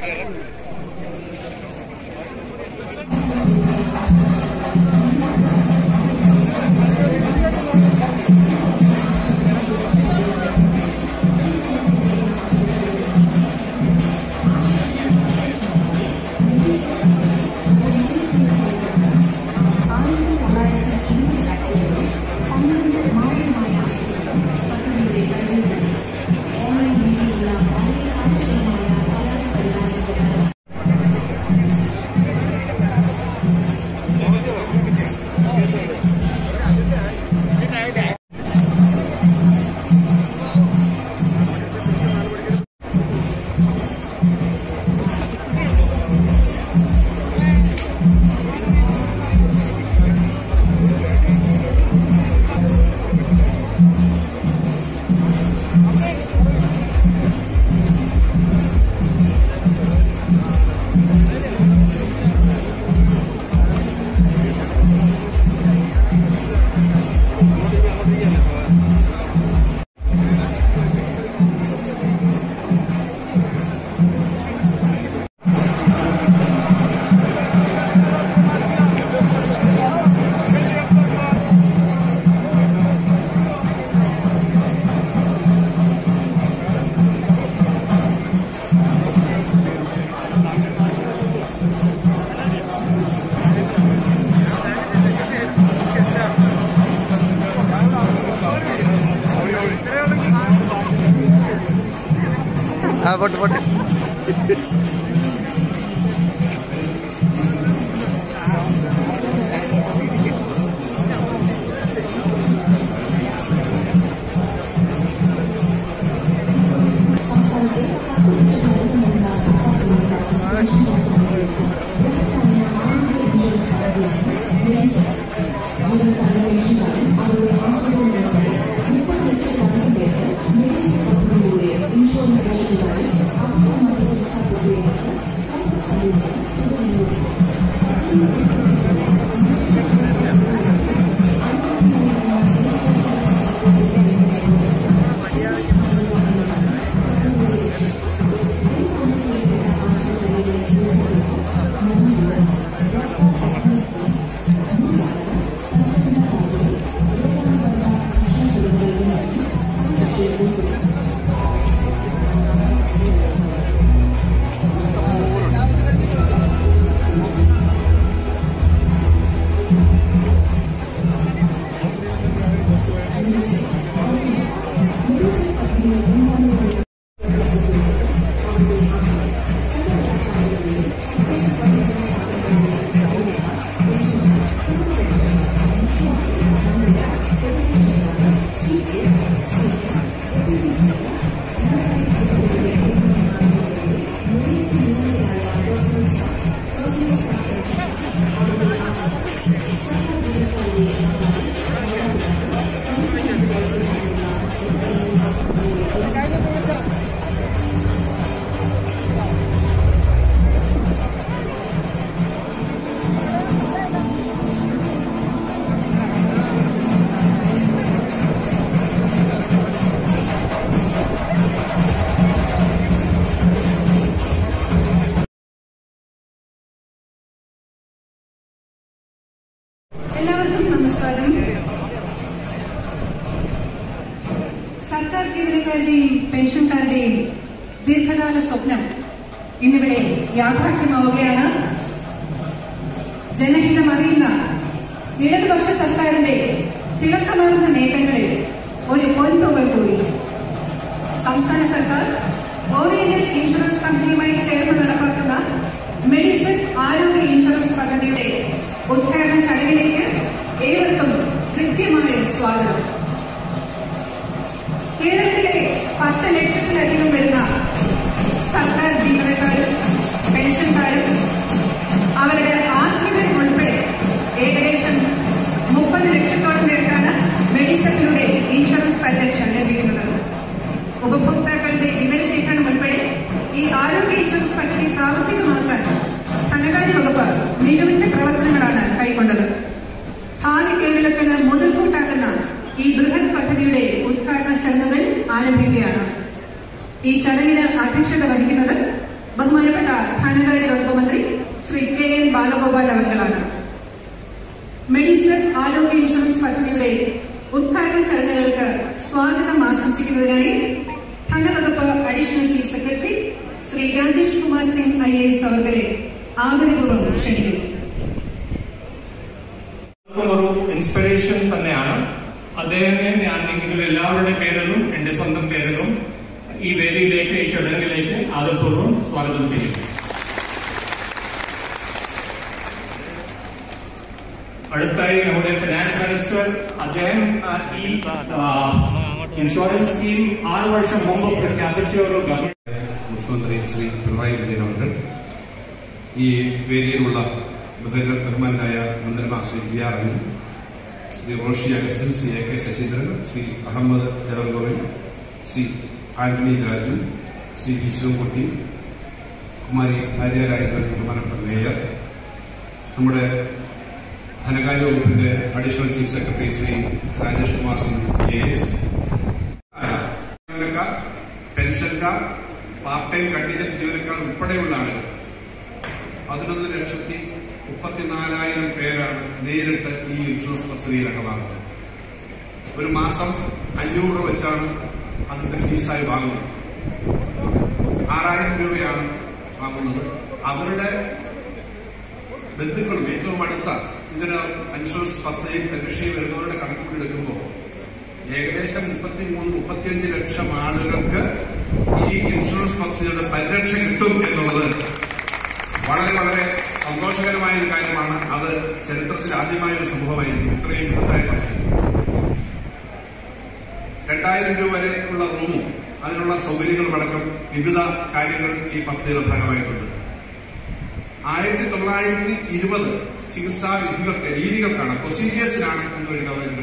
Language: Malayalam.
ആ പോട്ടെ പോട്ടെ എല്ലാവർക്കും നമസ്കാരം സർക്കാർ ജീവനക്കാരുടെയും പെൻഷൻകാരുടെയും ദീർഘകാല സ്വപ്നം ഇന്നിവിടെ യാഥാർത്ഥ്യമാവുകയാണ് ജനഹിതം അറിയുന്ന ഇടതുപക്ഷ സർക്കാരിന്റെ തിളക്കമാർന്ന നേട്ടങ്ങളിൽ ഒരു പൊൻതൂവൽ കൂടി സംസ്ഥാന സർക്കാർ ഓറിയന്റൽ ഇൻഷുറൻസ് കമ്പനിയുമായി ചേർന്ന് നടപ്പാക്കുന്ന മെഡിസിൻ ആരോഗ്യ ഇൻഷുറൻസ് പദ്ധതിയുടെ ഉദ്ഘാടന ചടങ്ങിലേക്ക് ഏവർക്കും കൃത്യമായ സ്വാഗതം കേരളത്തിലെ പത്ത് ലക്ഷത്തിലധികം വരുന്ന സർക്കാർ ജീവനക്കാരും പെൻഷൻകാരും അവരുടെ ആശ്രിതരും ഉൾപ്പെടെ ഏകദേശം മുപ്പത് ലക്ഷത്തോളം പേർക്കാണ് മെഡിസപ്പിലൂടെ ഇൻഷുറൻസ് പരിരക്ഷ ലഭിക്കുന്നത് ഉപഭോക്താക്കളുടെ വിവരശേഖരണം ഉൾപ്പെടെ ഈ ആരോഗ്യ ഇൻഷുറൻസ് പദ്ധതി പ്രാവർത്തികമാക്കാൻ ധനകാര്യ വകുപ്പ് മികവുറ്റ പ്രവർത്തനങ്ങളാണ് കൈക്കൊണ്ടത് ഭാവി കേരളത്തിന് മുതൽക്കൂട്ടാക്കുന്ന ഈ ബൃഹത് പദ്ധതിയുടെ ഉദ്ഘാടന ചടങ്ങുകൾ ആരംഭിക്കുകയാണ് ഈ ചടങ്ങിന് അധ്യക്ഷത വഹിക്കുന്നത് ബഹുമാനപ്പെട്ട ധനകാര്യ വകുപ്പ് മന്ത്രി ശ്രീ കെ എൻ ബാലഗോപാൽ അവർകളാണ് മെഡിസൺ ആരോഗ്യ ഇൻഷുറൻസ് പദ്ധതിയുടെ ഉദ്ഘാടന ചടങ്ങുകൾക്ക് സ്വാഗതം ആശംസിക്കുന്നതിനായി ധനവകുപ്പ് additional chief secretary Shri Rajesh Kumar Singh I S അവർകളെ ആദരപൂർവ്വം ക്ഷണിക്കുന്നു ഒരു ഇൻസ്പിറേഷൻ തന്നെയാണ് അദ്ദേഹത്തെ ഞാൻ നിങ്ങൾ എല്ലാവരുടെ പേരിലും എന്റെ സ്വന്തം പേരിലും ഈ വേദിയിലേക്ക് ഈ ചടങ്ങിലേക്ക് ആദരപൂർവ്വം സ്വാഗതം ചെയ്യുന്നു അടുത്തായി നമ്മുടെ ഫിനാൻസ് മിനിസ്റ്റർ അദ്ദേഹം ആ, ഈ ആ, ഇൻഷുറൻസ് സ്കീം ആറ് വർഷം മുമ്പ് പ്രഖ്യാപിച്ച ഒരു ഗവൺമെന്റ് മുഖ്യമന്ത്രി ശ്രീ പിണറായി വിജയൻ അവർ ഈ വേദിയിലുള്ള ബഹുമാന- ബഹുമാനായ മന്ത്രിമാർ Shri G R Anil Shri Roshi Augustine Shri A K Saseendran Shri Ahammed ജവൽഗോവിൻ ശ്രീ ആന്റണി രാജു ശ്രീ വി ശിവൻകുട്ടി കുമാരി ആര്യാരായകൻ ബഹുമാനപ്പെട്ട മേയർ നമ്മുടെ ധനകാര്യ വകുപ്പിന്റെ additional chief secretary Shri Rajesh Kumar Singh A S ജീവനക്കാർ പെൻഷൻകാർ പാർട്ട് ടൈം കണ്ടിജന്റ് ജീവനക്കാർ ഉൾപ്പെടെയുള്ള ആളുകൾ പതിനൊന്ന് ലക്ഷത്തി മുപ്പത്തിനാലായിരം പേരാണ് നേരിട്ട് ഈ ഇൻഷുറൻസ് പദ്ധതിയിൽ അംഗമാകുന്നത് ഒരു മാസം അഞ്ഞൂറ് രൂപ വെച്ചാണ് അതിന്റെ ഫീസായി വാങ്ങുന്നത് ആറായിരം രൂപയാണ് വാങ്ങുന്നത് അവരുടെ ബന്ധുക്കളും ഏറ്റവും അടുത്ത ഇതിന് ഇൻഷുറൻസ് പദ്ധതിയിൽ പെൻഷൻ വരുന്നവരുടെ കണക്കുകൂടെടുക്കുമ്പോൾ ഏകദേശം മുപ്പത്തിമൂന്ന് മുപ്പത്തിയഞ്ച് ലക്ഷം ആളുകൾക്ക് ഈ ഇൻഷുറൻസ് പദ്ധതിയുടെ പരിരക്ഷ കിട്ടും എന്നുള്ളത് വളരെ വളരെ സന്തോഷകരമായ ഒരു കാര്യമാണ് അത് ചരിത്രത്തിൽ ആദ്യമായ ഒരു സംഭവമായിരിക്കും ഇത്രയും വലുതായ പദ്ധതി രണ്ടായിരം രൂപ വരെയുള്ള റൂമും അതിനുള്ള സൗകര്യങ്ങളും അടക്കം വിവിധ കാര്യങ്ങൾ ഈ പദ്ധതിയുടെ ഭാഗമായിട്ടുണ്ട് ആയിരത്തി തൊള്ളായിരത്തി ഇരുപത് ചികിത്സാ വിധികൾക്ക് രീതികൾക്കാണ് പ്രൊസീജിയേഴ്സിനാണ് ഇന്ന് ഒരു കവറേജ്